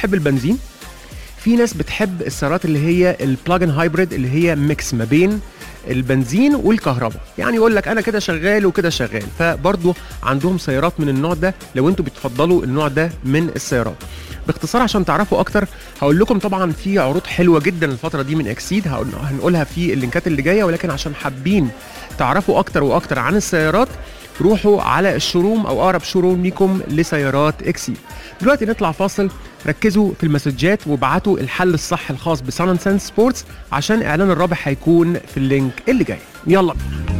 بتحب البنزين في ناس بتحب السيارات اللي هي البلاجن هايبريد اللي هي ميكس ما بين البنزين والكهرباء يعني يقول لك انا كده شغال وكده شغال فبرضه عندهم سيارات من النوع ده لو انتوا بتفضلوا النوع ده من السيارات باختصار عشان تعرفوا اكتر هقول لكم طبعا في عروض حلوه جدا الفتره دي من اكسيد هقول- هنقولها في اللينكات اللي جايه ولكن عشان حابين تعرفوا اكتر واكتر عن السيارات روحوا على الشوروم او اقرب شوروم ليكم لسيارات اكسيد دلوقتي نطلع فاصل ركزوا في المسجات وابعتوا الحل الصح الخاص بسان سنس سبورتس عشان اعلان الرابح هيكون في اللينك اللي جاي يلا بينا.